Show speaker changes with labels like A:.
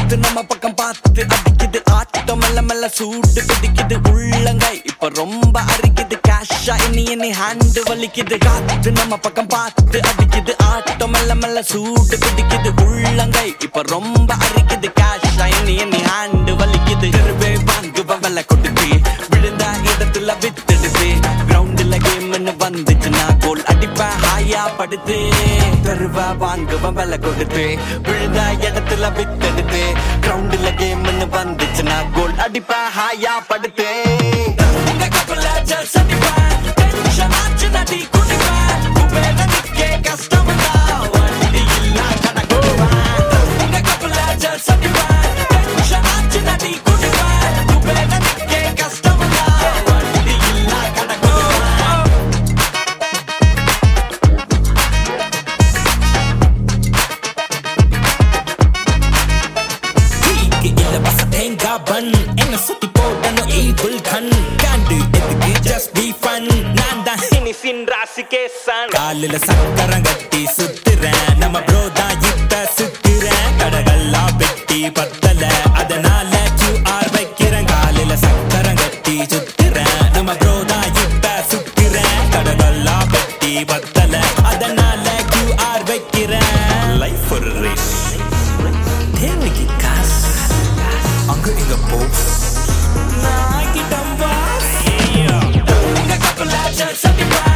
A: காத்து நம்ம பக்கம் பார்த்து அடிக்குது ஆட்டம் மெல்ல மெல்ல சூடு பிடிக்குது உள்ளங்கை இப்ப ரொம்ப அரிக்குது கேஷா இனி இனி ஹேண்டு வலிக்குது காத்து நம்ம பக்கம் பார்த்து அடிக்குது ஆட்டம் மெல்ல மெல்ல சூடு பிடிக்குது உள்ளங்கை இப்ப ரொம்ப அரிக்குது கேஷா இனி இனி ஹேண்டு வலிக்குது தெருவே வாங்குவ வெள்ள கொடுத்து விழுந்த இடத்துல வித்துடுது கிரவுண்டுல கேம்னு வந்துச்சுன்னா கோல் அடிப்பேன் ஹாயா படுத்து தெருவா வாங்குவன் வெள்ள கொடுத்து விழுந்த இடத்துல வித்துடுது கிரவுண்டுல கேம்னு வந்துச்சுன்னா கோல் அடிப்பேன் ஹாயா படுத்து உங்க கப்பல்ல ஜல்ஸ் அடிப்பேன் டென்ஷன் ஆச்சு நடி குடிப்பேன் குபேர நிக்கே கஷ்டம் வண்டி இல்ல கணக்குடுவேன் உங்க கப்பல்ல ஜல்ஸ் அடிப்பேன் டென்ஷன் ஆச்சு நடி குடிப்பேன் குபேர நிக்கே கஷ்டம் வண்டி இல்ல கணக்குடுவேன்
B: டீக்கு இலவச தேங்காய் பன் என்ன சுத்தி போடணும் ஈபிள் கண் காண்டு எதுக்கு ஜஸ்ட் பி ஃபன் நான் தான் இனிசின் ராசிகே சன் காலில சக்கரம் கட்டி சுத்துறேன் நம்ம ப்ரோ தான் இப்ப சுத்துறேன் கடகெல்லாம் வெட்டி பத்தல அதனால கியூஆர் வைக்கிறேன் காலில சக்கரம் கட்டி சுத்துறேன் நம்ம ப்ரோ தான் இப்ப சுத்துறேன் கடகெல்லாம் வெட்டி பத்தல அதனால கியூஆர் வைக்கிறேன் லைஃப் ஒரு ரேஸ் தேவைக்கு காசு அங்க இங்க போஸ் நான் கிட்ட
A: உங்க கப்பல்ல ஜல்ஸ் அடிப்பேன்